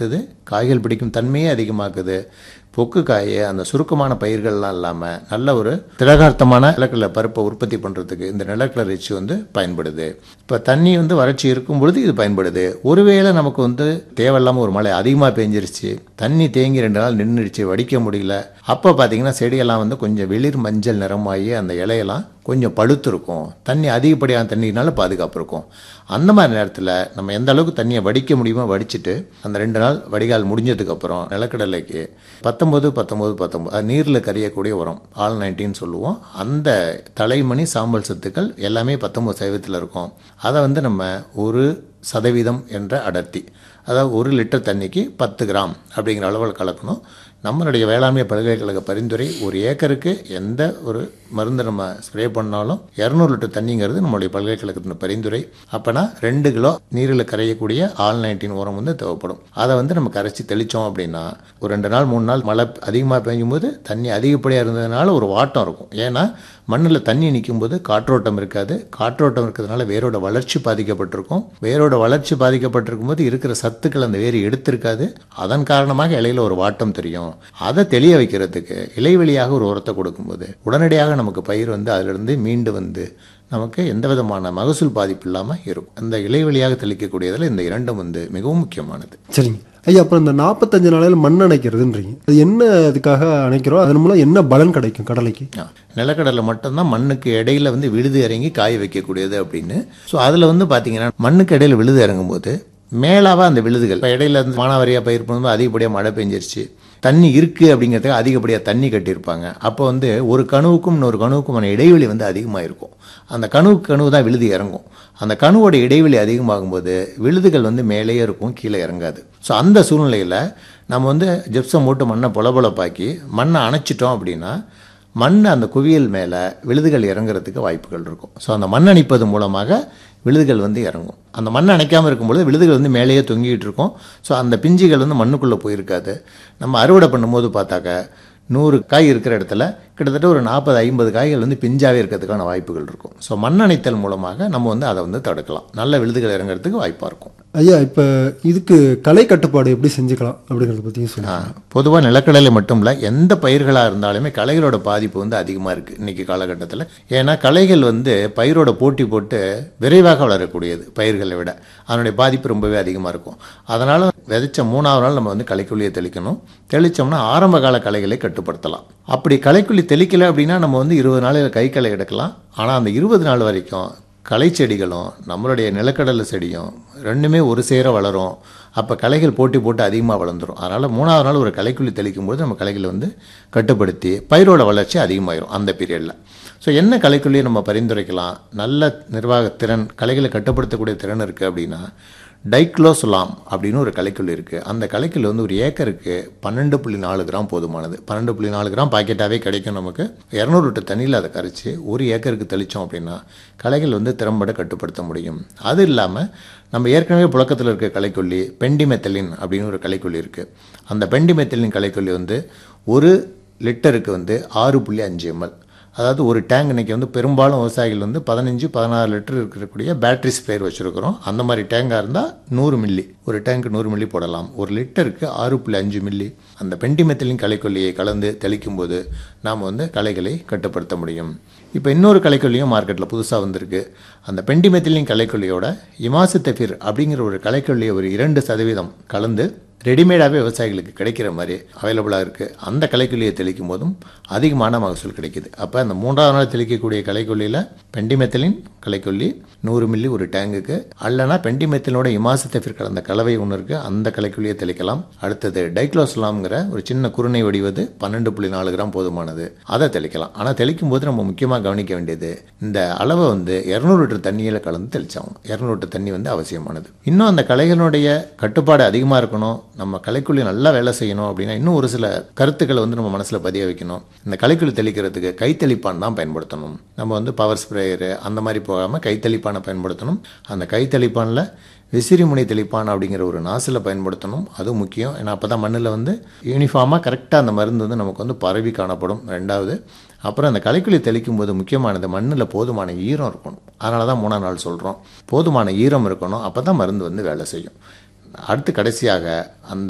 அடுத்தது காய்கள் பிடிக்கும் தன்மையே அதிகமாக்குது பொக்கு காய் அந்த சுருக்கமான பயிர்கள்லாம் இல்லாமல் நல்ல ஒரு திரகார்த்தமான நிலக்கடலை பருப்பை உற்பத்தி பண்ணுறதுக்கு இந்த நிலக்கடலை ரிச்சு வந்து பயன்படுது இப்போ தண்ணி வந்து வறட்சி இருக்கும் பொழுது இது பயன்படுது ஒருவேளை நமக்கு வந்து தேவையில்லாமல் ஒரு மழை அதிகமாக பெஞ்சிருச்சு தண்ணி தேங்கி ரெண்டு நாள் நின்றுடுச்சு வடிக்க முடியல அப்போ பார்த்தீங்கன்னா செடியெல்லாம் வந்து கொஞ்சம் வெளிர் மஞ்சள் நிறமாகி அந்த இலையெல்லாம் கொஞ்சம் பழுத்து இருக்கும் தண்ணி அதிகப்படியான தண்ணினால பாதுகாப்பு இருக்கும் அந்த மாதிரி நேரத்தில் நம்ம எந்த அளவுக்கு தண்ணியை வடிக்க முடியுமோ வடிச்சிட்டு அந்த ரெண்டு நாள் வடிகால் முடிஞ்சதுக்கப்புறம் நிலக்கடலைக்கு பத்தொம்பது பத்தொம்பது பத்தொம்பது அது நீரில் கரையக்கூடிய உரம் ஆல் நைன்டின்னு சொல்லுவோம் அந்த தலைமணி சாம்பல் சத்துக்கள் எல்லாமே பத்தொம்பது சதவீதத்தில் இருக்கும் அதை வந்து நம்ம ஒரு சதவீதம் என்ற அடர்த்தி அதாவது ஒரு லிட்டர் தண்ணிக்கு பத்து கிராம் அப்படிங்கிற அளவில் கலக்கணும் நம்மளுடைய வேளாண்மை பல்கலைக்கழக பரிந்துரை ஒரு ஏக்கருக்கு எந்த ஒரு மருந்து நம்ம ஸ்ப்ரே பண்ணாலும் இரநூறு லிட்டர் தண்ணிங்கிறது நம்மளுடைய பல்கலைக்கழகத்தின் பரிந்துரை அப்போனா ரெண்டு கிலோ நீரில் கரையக்கூடிய ஆல் நைன்டீன் உரம் வந்து தேவைப்படும் அதை வந்து நம்ம கரைச்சி தெளித்தோம் அப்படின்னா ஒரு ரெண்டு நாள் மூணு நாள் மழை அதிகமாக பெய்யும் போது தண்ணி அதிகப்படியாக இருந்ததுனால ஒரு வாட்டம் இருக்கும் ஏன்னா மண்ணில் தண்ணி நிற்கும் போது காற்றோட்டம் இருக்காது காற்றோட்டம் இருக்கிறதுனால வேரோட வளர்ச்சி பாதிக்கப்பட்டிருக்கும் வேரோட வளர்ச்சி பாதிக்கப்பட்டிருக்கும் போது இருக்கிற சத்துக்கள் அந்த வேர் எடுத்திருக்காது அதன் காரணமாக இலையில ஒரு வாட்டம் தெரியும் அதை தெளிய வைக்கிறதுக்கு இலை வழியாக ஒரு உரத்தை கொடுக்கும்போது உடனடியாக நமக்கு பயிர் வந்து அதிலிருந்து மீண்டு வந்து நமக்கு எந்த விதமான மகசூல் பாதிப்பு இல்லாமல் இருக்கும் அந்த இலை வழியாக தெளிக்கக்கூடியதில் இந்த இரண்டும் வந்து மிகவும் முக்கியமானது சரிங்க ஐயா அப்புறம் இந்த நாற்பத்தஞ்சு நாளையில் மண் அணைக்கிறதுன்றீங்க அது என்ன அதுக்காக அணைக்கிறோம் அதன் மூலம் என்ன பலன் கிடைக்கும் கடலைக்கு ஆ, நிலக்கடலை மட்டும்தான் மண்ணுக்கு இடையில வந்து விழுது இறங்கி காய வைக்கக்கூடியது அப்படின்னு ஸோ அதில் வந்து பார்த்தீங்கன்னா மண்ணுக்கு இடையில விழுது இறங்கும்போது மேலாவா அந்த விழுதுகள் இப்போ இடையில இருந்து மானாவாரியாக பயிர் பண்ணும்போது அதிகப்படியாக மழை பெஞ்சிருச்சு தண்ணி இருக்குது அப்படிங்கிறதுக்கு அதிகப்படியாக தண்ணி கட்டியிருப்பாங்க அப்போ வந்து ஒரு கணுவுக்கும் இன்னொரு கணுவுக்குமான இடைவெளி வந்து அதிகமாக இருக்கும் அந்த கணுவுக்கு கணுவு தான் விழுது இறங்கும் அந்த கணுவோட இடைவெளி அதிகமாகும்போது விழுதுகள் வந்து மேலேயே இருக்கும் கீழே இறங்காது ஸோ அந்த சூழ்நிலையில் நம்ம வந்து ஜெப்சம் போட்டு மண்ணை பொலபொலப்பாக்கி மண்ணை அணைச்சிட்டோம் அப்படின்னா மண் அந்த குவியல் மேலே விழுதுகள் இறங்குறதுக்கு வாய்ப்புகள் இருக்கும் ஸோ அந்த மண் அணைப்பது மூலமாக விழுதுகள் வந்து இறங்கும் அந்த மண் அணைக்காமல் இருக்கும்பொழுது விழுதுகள் வந்து மேலேயே தொங்கிட்டு இருக்கும் ஸோ அந்த பிஞ்சுகள் வந்து மண்ணுக்குள்ளே போயிருக்காது நம்ம அறுவடை பண்ணும்போது பார்த்தாக்க நூறு காய் இருக்கிற இடத்துல கிட்டத்தட்ட ஒரு நாற்பது ஐம்பது காய்கள் வந்து பிஞ்சாவே இருக்கிறதுக்கான வாய்ப்புகள் இருக்கும் ஸோ மண் அணைத்தல் மூலமாக நம்ம வந்து அதை வந்து தடுக்கலாம் நல்ல விழுதுகள் இறங்குறதுக்கு வாய்ப்பாக இருக்கும் ஐயா இப்போ இதுக்கு கலை கட்டுப்பாடு எப்படி செஞ்சுக்கலாம் அப்படிங்கிறத பற்றியும் சொல்லுங்கள் பொதுவாக நிலக்கடலை மட்டும் இல்லை எந்த பயிர்களாக இருந்தாலுமே களைகளோட பாதிப்பு வந்து அதிகமாக இருக்குது இன்றைக்கி காலகட்டத்தில் ஏன்னா களைகள் வந்து பயிரோட போட்டி போட்டு விரைவாக வளரக்கூடியது பயிர்களை விட அதனுடைய பாதிப்பு ரொம்பவே அதிகமாக இருக்கும் அதனால் விதைச்ச மூணாவது நாள் நம்ம வந்து களைக்குள்ளியை தெளிக்கணும் தெளித்தோம்னா ஆரம்ப கால களைகளை கட்டுப்படுத்தலாம் அப்படி களைக்குள்ளி தெளிக்கலை அப்படின்னா நம்ம வந்து இருபது நாளில் கை களை எடுக்கலாம் ஆனால் அந்த இருபது நாள் வரைக்கும் களை செடிகளும் நம்மளுடைய நிலக்கடலை செடியும் ரெண்டுமே ஒரு சேர வளரும் அப்போ களைகள் போட்டி போட்டு அதிகமாக வளர்ந்துரும் அதனால் மூணாவது நாள் ஒரு களைக்குள்ளி தெளிக்கும் போது நம்ம களைகளை வந்து கட்டுப்படுத்தி பயிரோட வளர்ச்சி அதிகமாயிரும் அந்த பீரியடில் ஸோ என்ன களைக்குள்ளியை நம்ம பரிந்துரைக்கலாம் நல்ல நிர்வாக திறன் களைகளை கட்டுப்படுத்தக்கூடிய திறன் இருக்குது அப்படின்னா டைக்ளோசுலாம் அப்படின்னு ஒரு களைக்கொல்லி இருக்குது அந்த களைக்கொல்லி வந்து ஒரு ஏக்கருக்கு பன்னெண்டு புள்ளி நாலு கிராம் போதுமானது பன்னெண்டு புள்ளி நாலு கிராம் பாக்கெட்டாகவே கிடைக்கும் நமக்கு இரநூறு லிட்டர் தண்ணியில் அதை கரைச்சி ஒரு ஏக்கருக்கு தெளித்தோம் அப்படின்னா களைகள் வந்து திறம்பட கட்டுப்படுத்த முடியும் அது இல்லாமல் நம்ம ஏற்கனவே புழக்கத்தில் இருக்க களைக்கொல்லி பெண்டிமெத்தலின் அப்படின்னு ஒரு களைக்கொல்லி இருக்குது அந்த பெண்டிமெத்தலின் களைக்கொல்லி வந்து ஒரு லிட்டருக்கு வந்து ஆறு புள்ளி அஞ்சு எம்எல் அதாவது ஒரு டேங்க் இன்றைக்கி வந்து பெரும்பாலும் விவசாயிகள் வந்து பதினஞ்சு பதினாறு லிட்டர் இருக்கக்கூடிய பேட்டரி ஸ்ப்ரேயர் வச்சுருக்கிறோம் அந்த மாதிரி டேங்காக இருந்தால் நூறு மில்லி ஒரு டேங்க் நூறு மில்லி போடலாம் ஒரு லிட்டருக்கு ஆறு புள்ளி அஞ்சு மில்லி அந்த பெண்டிமெத்திலின் களைக்கொல்லியை கலந்து தெளிக்கும் போது நாம் வந்து களைகளை கட்டுப்படுத்த முடியும் இப்போ இன்னொரு களைக்கொல்லியும் மார்க்கெட்டில் புதுசாக வந்திருக்கு அந்த பெண்டிமெத்திலின் களைக்கொல்லியோட இமாசித்தபிர் அப்படிங்கிற ஒரு களைக்கொல்லியை ஒரு இரண்டு சதவீதம் கலந்து ரெடிமேடாகவே விவசாயிகளுக்கு கிடைக்கிற மாதிரி அவைலபிளாக இருக்குது அந்த களைக்கொல்லியை தெளிக்கும் போதும் அதிகமான மகசூல் கிடைக்குது அப்போ அந்த மூன்றாவது நாள் தெளிக்கக்கூடிய களைக்கொல்லியில் பெண்டிமெத்தலின் களைக்கொல்லி நூறு மில்லி ஒரு டேங்குக்கு அல்லனா பெண்டிமெத்தலோட இமாசத்தெஃபிர் கலந்த கலவை ஒன்று இருக்குது அந்த களைக்கொல்லியை தெளிக்கலாம் அடுத்தது டைக்ளோஸ்லாம்ங்கிற ஒரு சின்ன குருணை வடிவது பன்னெண்டு புள்ளி நாலு கிராம் போதுமானது அதை தெளிக்கலாம் ஆனால் தெளிக்கும் போது நம்ம முக்கியமாக கவனிக்க வேண்டியது இந்த அளவை வந்து இரநூறு லிட்டர் தண்ணியில் கலந்து தெளிச்சாகும் இரநூறு லிட்டர் தண்ணி வந்து அவசியமானது இன்னும் அந்த களைகளுடைய கட்டுப்பாடு அதிகமாக இருக்கணும் நம்ம கலைக்குள்ளி நல்லா வேலை செய்யணும் அப்படின்னா இன்னும் ஒரு சில கருத்துக்களை வந்து நம்ம மனசில் பதிய வைக்கணும் இந்த கலைக்குள்ளி தெளிக்கிறதுக்கு கைத்தெளிப்பான் தான் பயன்படுத்தணும் நம்ம வந்து பவர் ஸ்ப்ரேயரு அந்த மாதிரி போகாமல் கைத்தெளிப்பானை பயன்படுத்தணும் அந்த கைத்தெளிப்பானில் விசிறி முனை தெளிப்பான் அப்படிங்கிற ஒரு நாசில் பயன்படுத்தணும் அதுவும் முக்கியம் ஏன்னா அப்போ தான் மண்ணில் வந்து யூனிஃபார்மாக கரெக்டாக அந்த மருந்து வந்து நமக்கு வந்து பரவி காணப்படும் ரெண்டாவது அப்புறம் அந்த களைக்குள்ளி தெளிக்கும் போது முக்கியமானது மண்ணில் போதுமான ஈரம் இருக்கணும் அதனால தான் மூணாம் நாள் சொல்கிறோம் போதுமான ஈரம் இருக்கணும் அப்போ தான் மருந்து வந்து வேலை செய்யும் அடுத்து கடைசியாக அந்த